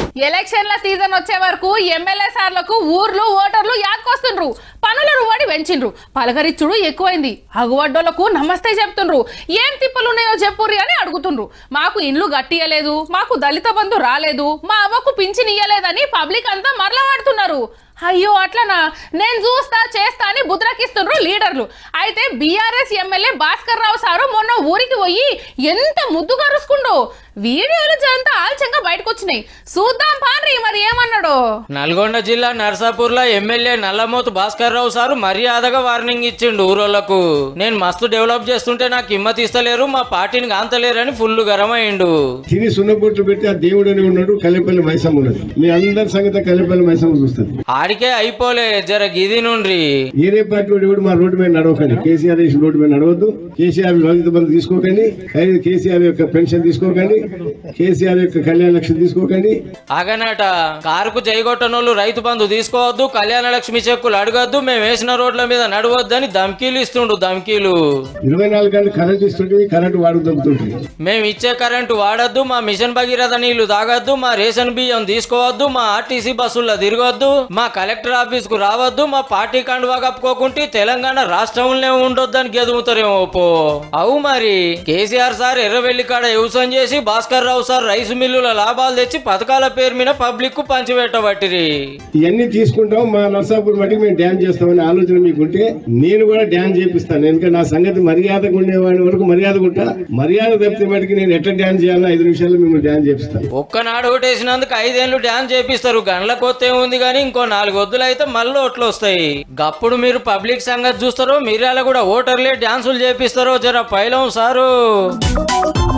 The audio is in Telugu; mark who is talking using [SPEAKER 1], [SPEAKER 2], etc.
[SPEAKER 1] ఎలక్షన్ల సీజన్ వచ్చే వరకు ఎమ్మెల్యే సార్లకు ఊర్లు ఓటర్లు యాదకొస్తుండ్రు పనుల రువాడి పెంచిండ్రు పలకరిచ్చుడు ఎక్కువైంది అగువడ్డోళ్లకు నమస్తే చెప్తుండ్రు ఏం తిప్పలున్నాయో చెప్పుర్రి అని అడుగుతుండ్రు మాకు ఇండ్లు గట్టియలేదు మాకు దళిత బంధు రాలేదు మా అవ్వకు పింఛన్ ఇయ్యలేదని పబ్లిక్ అంతా మరలా వాడుతున్నారు అయ్యో అట్లనా నేను చూస్తా చేస్తా అని బుద్రకిస్తుండ్రు లీడర్లు అయితే BRS MLA Bhaskar Rao sir మొన్న ఊరికి పోయి ఎంత ముద్దుగా రుసుకుండో వీడియోలు జంతా ఆల్చంగా బయటకు వచ్చినాయి చూద్దాం పాన్రి మరి ఏమన్నాడో
[SPEAKER 2] నల్గొండ జిల్లా నర్సాపూర్లో ఎమ్మెల్యే నల్లమోతు భాస్కర్ రావు సారు మర్యాదగా వార్నింగ్ ఇచ్చిండు ఊరోళ్లకు నేను మస్తు డెవలప్ చేస్తుంటే నాకు హిమ్మతి ఇస్తలేరు మా పార్టీని కాంతలేరని ఫుల్ గరమైండు
[SPEAKER 3] తిని సున్నబొట్లు పెట్టి ఆ దేవుడని ఉన్నాడు కల్లెపల్లి మైసమ్మ ఉన్నది మీ అందరి సంగతి కల్లెపల్లి మైసమ్మ చూస్తుంది
[SPEAKER 2] ఆడికే అయిపోలే జర గిది నుండ్రి
[SPEAKER 3] ఏరే పార్టీ వాడు ఎవడు మా రోడ్డు మీద నడవకండి కేసీఆర్ వేసిన రోడ్డు మీద నడవద్దు కేసీఆర్ దళిత బంధు తీసుకోకండి ఖైదు కేసీఆర్ యొక్క పెన్షన్ తీసుకోకండి కేసీఆర్ యొక్క కళ్యాణ లక్ష్యం తీసుకోకండి
[SPEAKER 2] అగనట కారుకు జైగొట్టనోళ్ళు రైతు బంధు తీసుకోవద్దు కళ్యాణ లక్ష్మి చెక్కులు అడగద్దు మేము వేసిన రోడ్ల మీద నడవద్దని ధమ్కీలు ఇస్తుండు ధమ్కీలు
[SPEAKER 3] ఇరవై నాలుగు గంటలు కరెంట్ ఇస్తుంటే కరెంట్ వాడుకు దొబ్బుతుంటుంది
[SPEAKER 2] మేము ఇచ్చే కరెంటు వాడద్దు మా మిషన్ భగీరథ నీళ్లు తాగొద్దు మా రేషన్ బియ్యం తీసుకోవద్దు మా ఆర్టీసీ బస్సుల్లో తిరగొద్దు మా కలెక్టర్ ఆఫీస్ కు రావద్దు మా పార్టీ కండువా కప్పుకోకుంటే తెలంగాణ రాష్ట్రంలోనే ఉండొద్దని గెదుముతారేమో పో అవు మరి కేసీఆర్ సార్ ఎర్రవెల్లి కాడ వ్యవసాయం చేసి భాస్కర్ రావు సార్ రైసు మిల్లుల లాభాలు తెచ్చి పథకాల పేరు మీద పబ్లిక్ కు పంచిపెట్టబట్టిరి
[SPEAKER 3] ఇవన్నీ తీసుకుంటాం మా నర్సాపూర్ మటుకు మేము డ్యాన్స్ చేస్తామనే ఆలోచన మీకుంటే నేను కూడా డ్యాన్స్ చేపిస్తాను ఎందుకంటే నా సంగతి మర్యాదగా ఉండేవాడి వరకు మర్యాదగా ఉంటా మర్యాద తప్పితే మటుకు నేను ఎట్లా డ్యాన్స్ చేయాలో ఐదు నిమిషాల్లో మిమ్మల్ని డ్యాన్స్ చేపిస్తాను
[SPEAKER 2] ఒక్కనాడు ఓటేసినందుకు ఐదేళ్లు డ్యాన్స్ చేపిస్తారు గండ్ల కొత్త ఉంది కానీ ఇంకో నాలుగు వద్దులు అయితే మళ్ళీ ఓట్లు వస్తాయి గప్పుడు మీరు పబ్లిక్ సంగతి చూస్తారో మీరాల కూడా ఓటర్లే డ్యాన్సులు చేపిస్తారో జర పైలం సారు